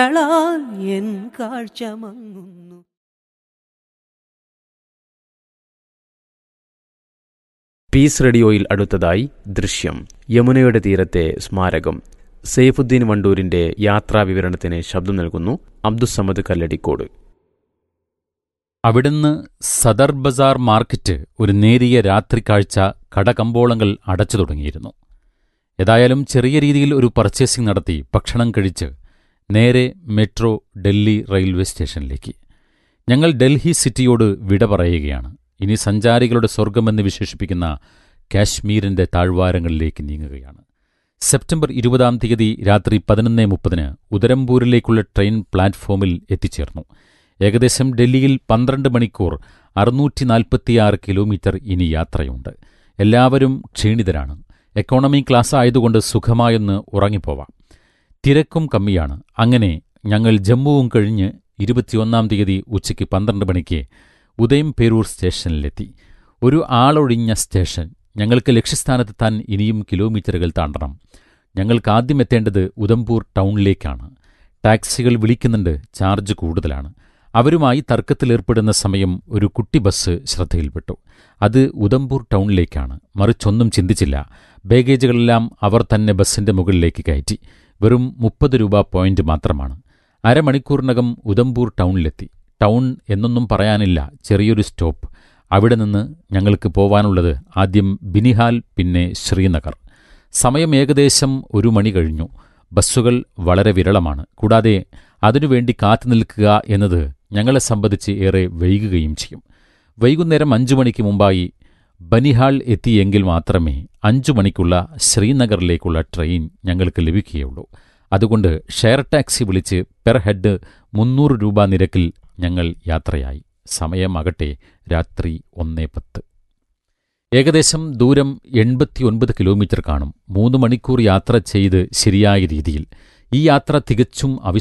ളാൽ N കാഴ്ച മങ്ങുന്നു piece റേഡിയോയിൽ അടുത്തതായി ദൃശ്യം യമുനയുടെ തീരത്തെ സ്മാരകം സെയ്ഫുദ്ദീൻ വണ്ടൂരിന്റെ യാത്രാ വിവരണത്തിന് ശബ്ദം നൽകുന്നു അബ്ദുസമദ് കല്ലടിക്കോട് അവിടുന്ന് സദർ ബസാർ മാർക്കറ്റ് ഒരു നേരിയ രാത്രി കാഴ്ച കടകമ്പോളങ്ങൾ അടച്ചു തുടങ്ങിയിരുന്നു ഏതായാലും ചെറിയ രീതിയിൽ ഒരു പർച്ചേസിംഗ് നടത്തി ഭക്ഷണം കഴിച്ച് നേരെ മെട്രോ ഡൽഹി റെയിൽവേ സ്റ്റേഷനിലേക്ക് ഞങ്ങൾ ഡൽഹി സിറ്റിയോട് വിട പറയുകയാണ് ഇനി സഞ്ചാരികളുടെ സ്വർഗമെന്ന് വിശേഷിപ്പിക്കുന്ന കാശ്മീരിന്റെ താഴ്വാരങ്ങളിലേക്ക് നീങ്ങുകയാണ് സെപ്റ്റംബർ ഇരുപതാം തീയതി രാത്രി പതിനൊന്ന് മുപ്പതിന് ഉദരംപൂരിലേക്കുള്ള ട്രെയിൻ പ്ലാറ്റ്ഫോമിൽ എത്തിച്ചേർന്നു ഏകദേശം ഡൽഹിയിൽ പന്ത്രണ്ട് മണിക്കൂർ അറുന്നൂറ്റി നാൽപ്പത്തിയാറ് കിലോമീറ്റർ ഇനി യാത്രയുണ്ട് എല്ലാവരും ക്ഷീണിതരാണ് എക്കോണമി ക്ലാസ് ആയതുകൊണ്ട് സുഖമായൊന്ന് ഉറങ്ങിപ്പോവാം തിരക്കും കമ്മിയാണ് അങ്ങനെ ഞങ്ങൾ ജമ്മുവും കഴിഞ്ഞ് ഇരുപത്തിയൊന്നാം തീയതി ഉച്ചയ്ക്ക് പന്ത്രണ്ട് മണിക്ക് ഉദയം പേരൂർ സ്റ്റേഷനിലെത്തി ഒരു ആളൊഴിഞ്ഞ സ്റ്റേഷൻ ഞങ്ങൾക്ക് ലക്ഷ്യസ്ഥാനത്തെത്താൻ ഇനിയും കിലോമീറ്ററുകൾ താണ്ടണം ഞങ്ങൾക്ക് ആദ്യം എത്തേണ്ടത് ഉദംപൂർ ടൗണിലേക്കാണ് ടാക്സികൾ വിളിക്കുന്നുണ്ട് ചാർജ് കൂടുതലാണ് അവരുമായി തർക്കത്തിലേർപ്പെടുന്ന സമയം ഒരു കുട്ടി ബസ് ശ്രദ്ധയിൽപ്പെട്ടു അത് ഉദംപൂർ ടൗണിലേക്കാണ് മറിച്ചൊന്നും ചിന്തിച്ചില്ല ബാഗേജുകളെല്ലാം അവർ തന്നെ ബസ്സിന്റെ മുകളിലേക്ക് കയറ്റി വെറും മുപ്പത് രൂപ പോയിന്റ് മാത്രമാണ് അരമണിക്കൂറിനകം ഉദംപൂർ ടൗണിലെത്തി ടൗൺ എന്നൊന്നും പറയാനില്ല ചെറിയൊരു സ്റ്റോപ്പ് അവിടെ നിന്ന് ഞങ്ങൾക്ക് പോവാനുള്ളത് ആദ്യം ബിനിഹാൽ പിന്നെ ശ്രീനഗർ സമയം ഏകദേശം ഒരു മണി കഴിഞ്ഞു ബസ്സുകൾ വളരെ വിരളമാണ് കൂടാതെ അതിനുവേണ്ടി കാത്തു നിൽക്കുക എന്നത് ഞങ്ങളെ സംബന്ധിച്ച് ഏറെ വൈകുകയും ചെയ്യും വൈകുന്നേരം അഞ്ചു മണിക്ക് മുമ്പായി ബനിഹാൾ എത്തിയെങ്കിൽ മാത്രമേ അഞ്ചു മണിക്കുള്ള ശ്രീനഗറിലേക്കുള്ള ട്രെയിൻ ഞങ്ങൾക്ക് ലഭിക്കുകയുള്ളൂ അതുകൊണ്ട് ഷെയർ ടാക്സി വിളിച്ച് പെർ ഹെഡ് മുന്നൂറ് രൂപ നിരക്കിൽ ഞങ്ങൾ യാത്രയായി സമയമാകട്ടെ രാത്രി ഒന്നേ പത്ത് ഏകദേശം ദൂരം എൺപത്തിയൊൻപത് കിലോമീറ്റർ കാണും മൂന്ന് മണിക്കൂർ യാത്ര ചെയ്ത് ശരിയായ രീതിയിൽ ഈ യാത്ര തികച്ചും